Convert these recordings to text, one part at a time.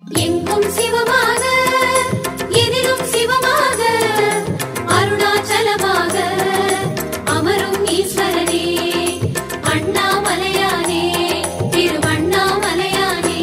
எங்கும் சிவமாக எதிலும் சிவமாக அருணாச்சலமாக அமரும் ஈஸ்வரனே அண்ணாமலையானே திருவண்ணாமலையானே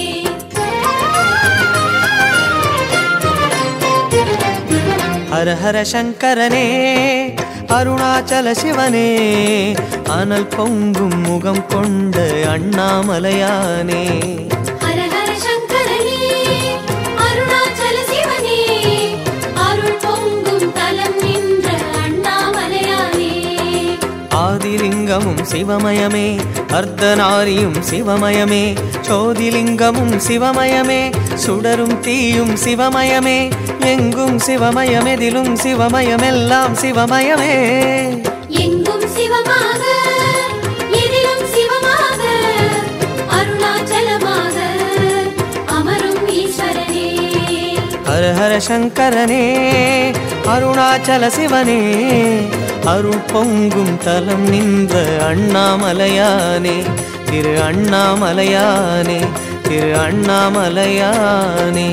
ஹர ஹர சங்கரனே அருணாச்சல சிவனே அனல் பொங்கும் முகம் கொண்ட அண்ணாமலையானே ஹர ஹர சங்கரனே அருணாச்சல சிவனே அருள் பொங்கும் தலம் நின்ற அண்ணாமலையானே ஆதிலிங்கமும் சிவமயமே அர்த்தநாரியும் சிவமயமே சோதிலிங்கமும் சிவமயமே சுடரும் தீயும் சிவமயமே எங்கும் சிவமயமெதிலும் சிவமயமெல்லாம் சிவமயமே எங்கும் சிவமாக எதிலும் சிவமாக அருணாச்சலமாக அமரும் ஈஸ்வரனே ஹர ஹர சங்கரனே அருணாச்சல சிவனே அருள் பொங்கும் தலம் நின்ற அண்ணாமலையானே திரு அண்ணாமலையானே திரு அண்ணாமலையானே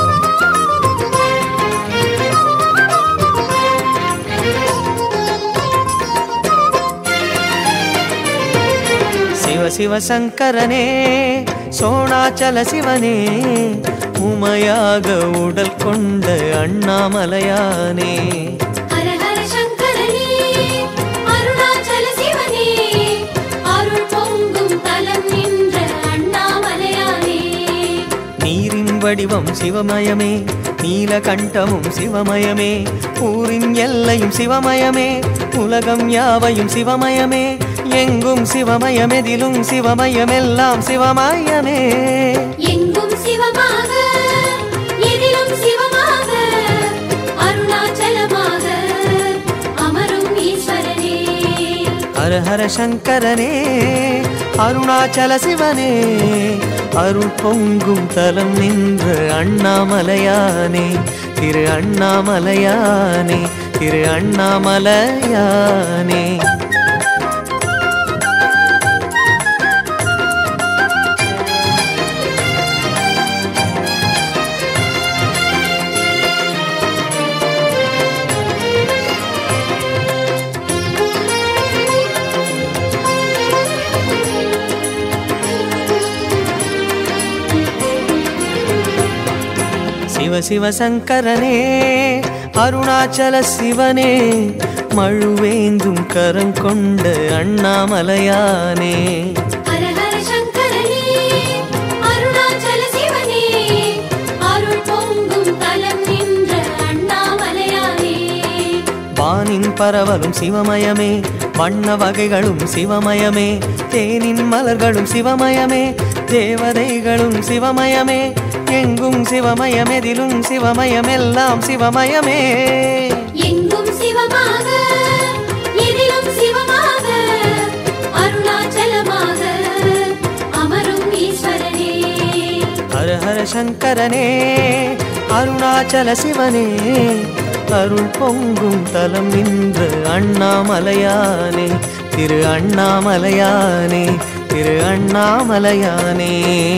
சிவ சிவ சங்கரனே சோணாச்சல சிவனே உமையாக உடல் கொண்ட அண்ணாமலையானே ஹர ஹர சங்கரனே அருணாச்சல சிவனே அருள் பொங்கும் தலம் நின்ற அண்ணாமலையானே நீரின் வடிவம் சிவமயமே நீலகண்டமும் சிவமயமே ஊரின் எல்லையும் சிவமயமே உலகம் யாவையும் சிவமயமே எங்கும் சிவமயமெதிலும் சிவமயமெல்லாம் சிவமயமே எங்கும் சிவமாக எதிலும் சிவமாக அருணாச்சலமாக அமரும் ஈஸ்வரனே ஹர ஹர சங்கரனே அருணாச்சல சிவனே அருள் பொங்கும் தலம் நின்ற அண்ணாமலையானே திரு அண்ணாமலையானே திரு அண்ணாமலையானே சிவ சிவ சங்கரனே அருணாச்சல சிவனே மழுவேந்தும் கரம் கொண்ட அண்ணாமலையானே ஹர ஹர சங்கரனே அருணாச்சல சிவனே அருள் பொங்கும் தலம் நின்ற அண்ணாமலையானே வானின் பரவலும் சிவமயமே வண்ண வகைகளும் சிவமயமே தேனின் மலர்களும் சிவமயமே தேவதைகளும் சிவமயமே எங்கும் சிவமயமெதிலும் சிவமயமெல்லாம் சிவமயமே எங்கும் சிவமாக எதிலும் சிவமாக அருணாச்சலமாக அமரும் ஈஸ்வரனே ஹர ஹர சங்கரனே அருணாச்சல சிவனே அருள் பொங்கும் தலம் நின்ற அண்ணாமலையானே திரு அண்ணாமலையானே திரு அண்ணாமலையானே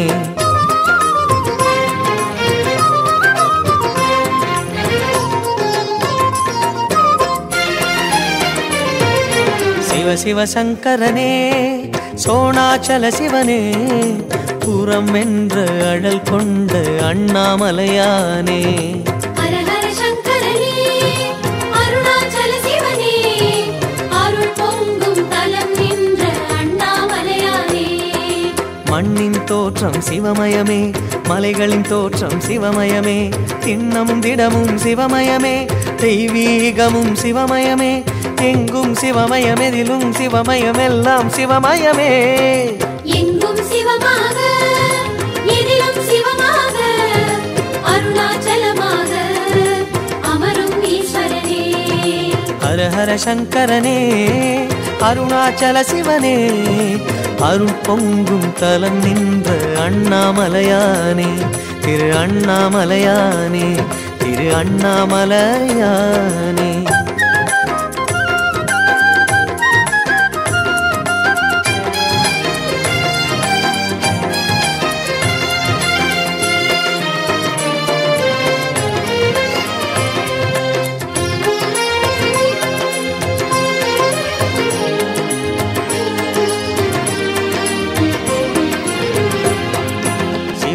சிவ சிவ சங்கரனே சோணாச்சல சிவனே புறம் வென்ற அழல் கொண்ட அண்ணாமலையானே ஹர ஹர சங்கரனே அருணாச்சல சிவனே அருள் பொங்கும் தலம் நின்ற அண்ணாமலையானே மண்ணின் தோற்றம் சிவமயமே மலைகளின் தோற்றம் சிவமயமே திண்ணமும் திடமும் சிவமயமே தெய்வீகமும் சிவமயமே எங்கும் சிவமயமெதிலும் சிவமயமெல்லாம் சிவமயமே எங்கும் சிவமாக எதிலும் சிவமாக அருணாச்சலமாக அமரும் ஈஸ்வரனே ஹர ஹர சங்கரனே அருணாச்சல சிவனே அருள் பொங்கும் தலம் நின்ற அண்ணாமலையானே திரு அண்ணாமலையானே திரு அண்ணாமலையானே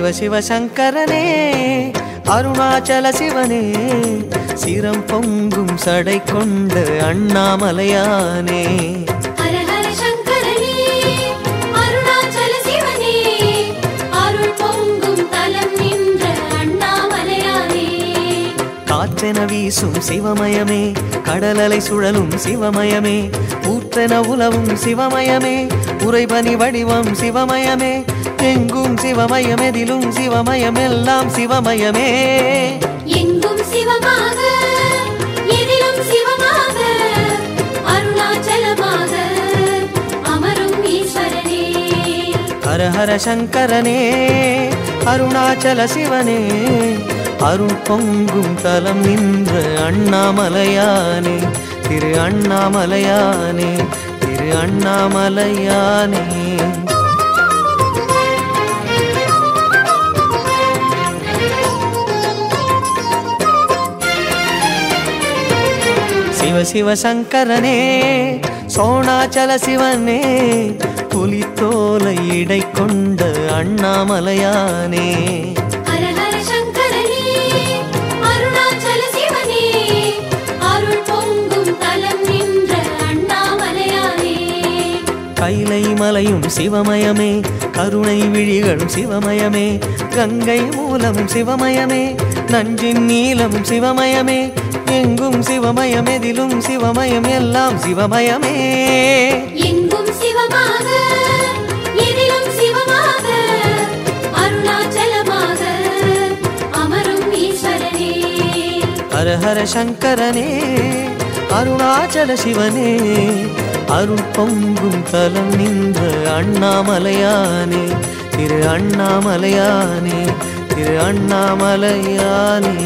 சிவ சிவ சங்கரனே அருணாச்சல சிவனே சிரம் பொங்கும் சடை கொண்ட அண்ணாமலையானே ஹர ஹர சங்கரனே அருணாச்சல சிவனே அருள் பொங்கும் தலம் நின்ற அண்ணாமலையானே காற்றென வீசும் சிவமயமே கடலலை சுழலும் சிவமயமே ஊற்றென உலவும் சிவமயமே உறைபனி வடிவம் சிவமயமே எங்கும் சிவமயமெதிலும் சிவமயம் எல்லாம் சிவமயமே எங்கும் சிவமாக எதிலும் சிவமாக அருணாச்சலமாக அமரும் ஈஸ்வரனே ஹர ஹர சங்கரனே அருணாச்சல சிவனே அருள் பொங்கும் தலம் நின்ற அண்ணாமலையானே திரு அண்ணாமலையானே திரு அண்ணாமலையானே சிவ சிவ சங்கரனே சோணாச்சல சிவனே புலித்தோலை இடை கொண்ட அண்ணாமலையானே ஹர ஹர சங்கரனே அருணாச்சல சிவனே அருள் பொங்கும் தலம் நின்ற அண்ணாமலையானே கைலை மலையும் சிவமயமே கருணை விழிகளும் சிவமயமே கங்கை மூலமும் சிவமயமே நஞ்சின் நீளமும் சிவமயமே எங்கும் சிவமயமெதிலும் சிவமயம் எல்லாம் சிவமயமே எங்கும் சிவமாக எதிலும் சிவமாக அருணாச்சலமாக அமரும் ஈஸ்வரனே ஹர ஹர சங்கரனே அருணாச்சல சிவனே அருள் பொங்கும் தலம் நின்ற அண்ணாமலையானே திரு அண்ணாமலையானே திரு அண்ணாமலையானே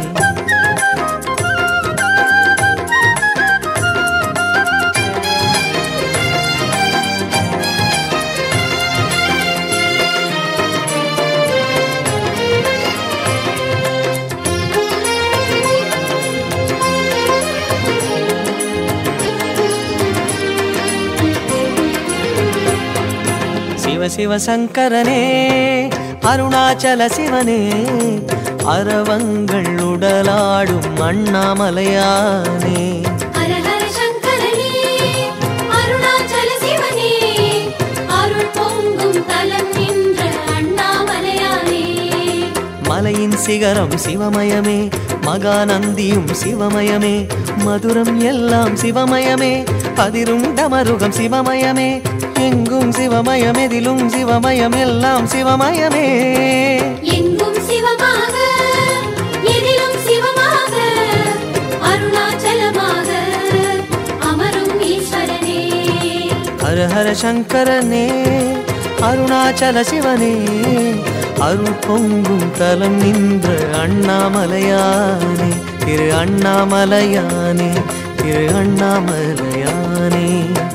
சிவ சிவ சங்கரனே அருணாச்சல சிவனே அரவங்கள் உடலாடும் அண்ணாமலையானே ஹர ஹர சங்கரனே அருணாச்சல சிவனே அருள் பொங்கும் தலம் நின்ற அண்ணாமலையானே மலையின் சிகரம் சிவமயமே மகாநந்தியும் சிவமயமே மதுரம் எல்லாம் சிவமயமே அதிரும் டமருகம் சிவமயமே எங்கும் சிவமயமெதிலும் சிவமயம் எல்லாம் சிவமயமே எங்கும் சிவமாக எதிலும் சிவமாக அருணாச்சலமாக அமரும் ஈஸ்வரனே ஹர ஹர சங்கரனே அருணாச்சல சிவனே அருள் பொங்கும் தலம் நின்ற அண்ணாமலையானே திரு அண்ணாமலையானே திரு அண்ணாமலையானே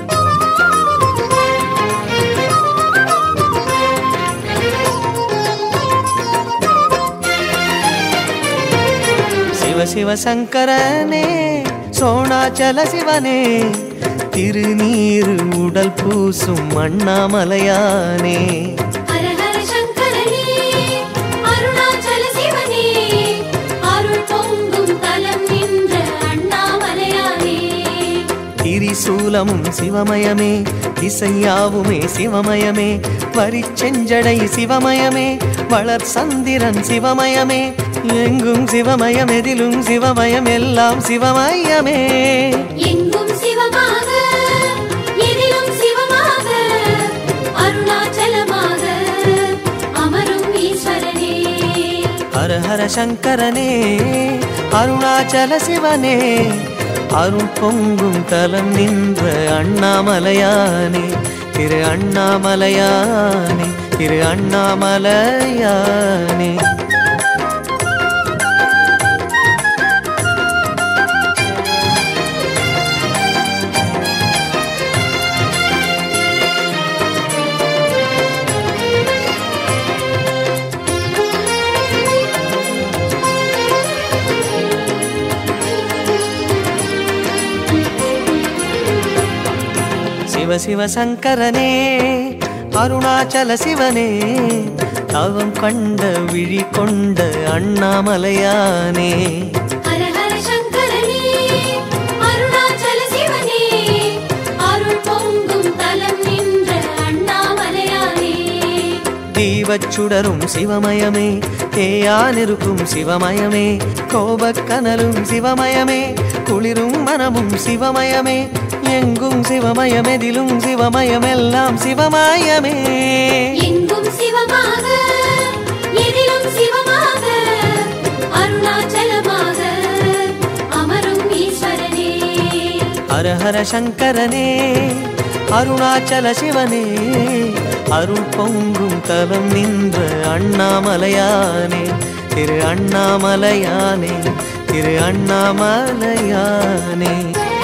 சிவ சிவ சங்கரனே சோணாச்சல சிவனே திருநீரு உடல் பூசும் அண்ணாமலையானே ஹர ஹர சங்கரனே அருணாச்சல சிவனே அருள் பொங்கும் தலம் நின்ற அண்ணாமலையானே திரிசூலமும் சிவமயமே திசையாவுமே சிவமயமே வரிச்செஞ்சடை சிவமயமே வளர் சந்திரன் சிவமயமே எங்கும் சிவமயம் எதிலும் சிவமயம் எல்லாம் சிவமயமே எங்கும் சிவமாக எதிலும் சிவமாக அருணாச்சலமாக அமரும் ஈஸ்வரனே ஹர ஹர சங்கரனே அருணாச்சல சிவனே அருள் பொங்கும் தலம் நின்ற அண்ணாமலையானே திரு அண்ணாமலையானே திரு அண்ணாமலையானே சிவ சிவ சங்கரனே அருணாச்சல சிவனே தவம் கண்ட விழி கொண்ட அண்ணாமலையானே ஹர ஹர சங்கரனே அருணாச்சல சிவனே அருள் பொங்கும் தலம் நின்ற அண்ணாமலையானே தீவச்சுடரும் சிவமயமே தேயானிருக்கும் சிவமயமே கோபக்கனலும் சிவமயமே குளிரும் மனமும் சிவமயமே எங்கும் சிவமயமெதிலும் சிவமயமெல்லாம் சிவமயமே எங்கும் சிவமாக எதிலும் சிவமாக அருணாச்சலமாக அமரும் ஈஸ்வரனே ஹர ஹர சங்கரனே அருணாச்சல சிவனே அருள் பொங்கும் தலம் நின்ற அண்ணாமலையானே திரு அண்ணாமலையானே திரு அண்ணாமலையானே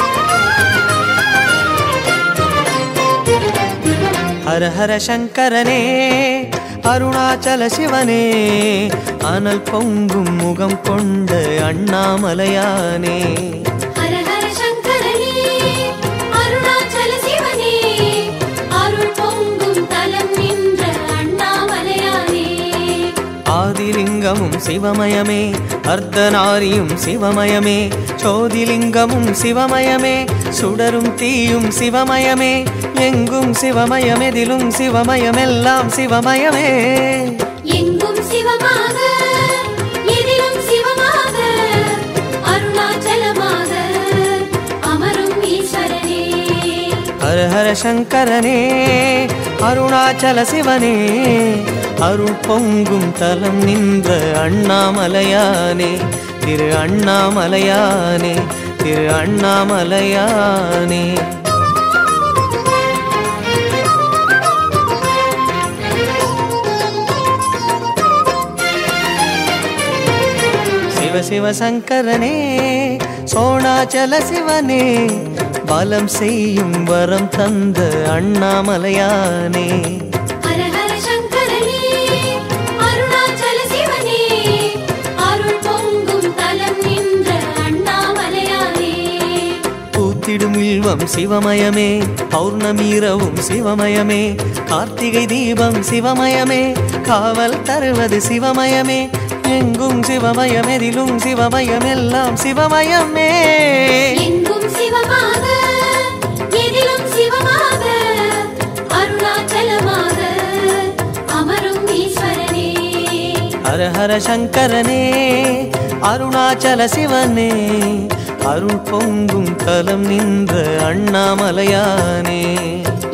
ஹர ஹர சங்கரனே அருணாச்சல சிவனே அனல் பொங்கும் முகம் கொண்ட அண்ணாமலையானே ஹர ஹர சங்கரனே அருணாச்சல சிவனே அருள் பொங்கும் தலம் நின்ற அண்ணாமலையானே ஆதிலிங்கமும் சிவமயமே அர்த்தநாரியும் சிவமயமே சோதிலிங்கமும் சிவமயமே சுடரும் தீயும் சிவமயமே எங்கும் சிவமயமெதிலும் சிவமயமெல்லாம் சிவமயமே எங்கும் சிவமாக எதிலும் சிவமாக அருணாச்சலமாக அமரும் ஈஸ்வரனே ஹர ஹர சங்கரனே அருணாச்சல சிவனே அருள் பொங்கும் தலம் நின்ற அண்ணாமலையானே திரு அண்ணாமலையானே திரு அண்ணாமலையானே சிவ சிவ சங்கரனே சோணாச்சல சிவனே பலம் செய்யும் வரம் தந்த அண்ணாமலையானே ஹர ஹர சங்கரனே அருணாச்சல சிவனே அருள் பொங்கும் தலம் நின்ற அண்ணாமலையானே பூத்திடும் இல்வம் சிவமயமே பௌர்ணமீரவும் சிவமயமே கார்த்திகை தீபம் சிவமயமே காவல் தருவது சிவமயமே எங்கும் சிவமயமெதிலும் சிவமயமெல்லாம் சிவமயமே எங்கும் சிவமாக எதிலும் சிவமாக அருணாச்சலமாக அமரும் ஈஸ்வரனே ஹர ஹர சங்கரனே அருணாச்சல சிவனே அருள் பொங்கும் தலம் நின்ற அண்ணாமலையானே